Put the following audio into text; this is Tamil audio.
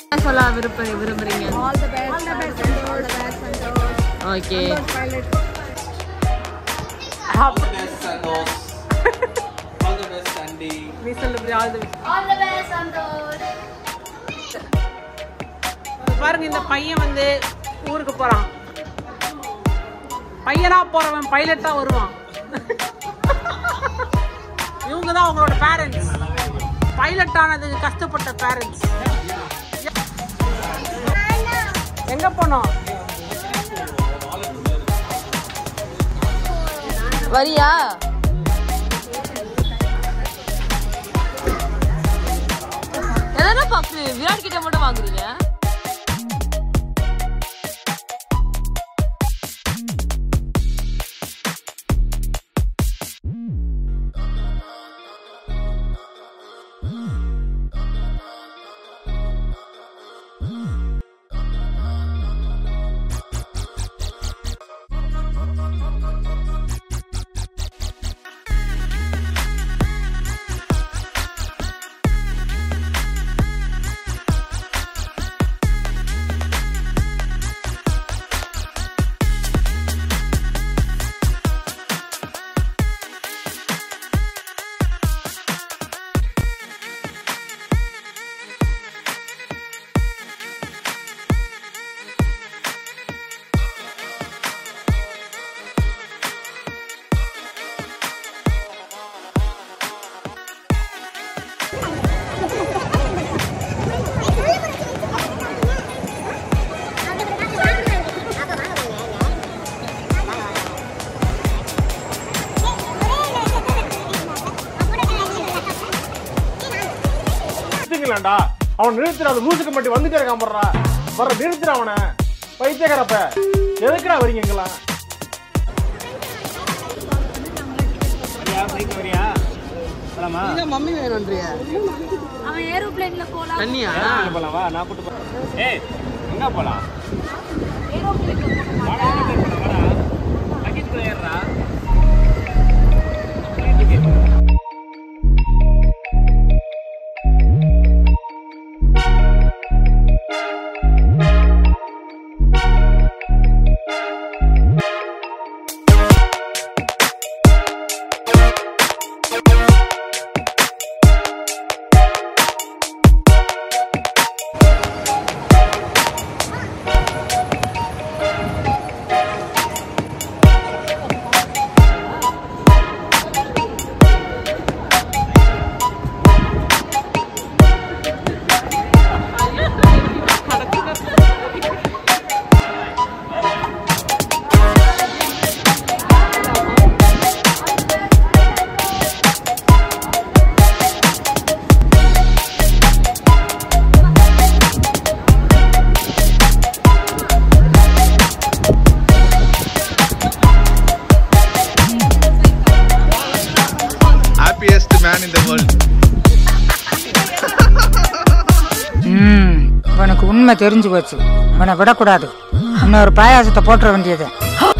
என்ன சொல்ல விருப்ப விரும்புறீங்க all the best all the best all the best Santhosh okay pilot All the best, Sandoz. All the best, Sandy. நீ சொல்லு all the all the best Santhosh பாருங்க இந்த பையன் வந்து ஊருக்கு போறான் பையனா போறவன் பைலட்டா வருவான் இவங்க தான் அவங்களோட பேரண்ட்ஸ் பைலட் ஆனதுக்கு கஷ்டப்பட்ட பேரண்ட்ஸ் எங்க போனோம் வரியா எதனா பாக்கு விராட் கிட்ட மட்டும் வாங்குறீங்க நிறுத்துங்களேன்டா அவன் நிறுத்துற அது லூசுக்கு மட்டும் வந்துட்டே இருக்கான் போடுறா வர நிறுத்துற அவனை பைத்தியக்காரப்ப எதுக்குடா வரீங்க எங்கெல்லாம் மம்மி வேணும்ன்றிய அவன் ஏரோப்ளேன்ல போலாம் தண்ணியா போலாம் நான் கூட்டு போறேன் ஏய் எங்க போலாம் happiest man in the world. ம் உனக்கு உண்மை தெரிஞ்சு போச்சு உன்னை விடக்கூடாது இன்னொரு பாயாசத்தை போட்டுற வேண்டியது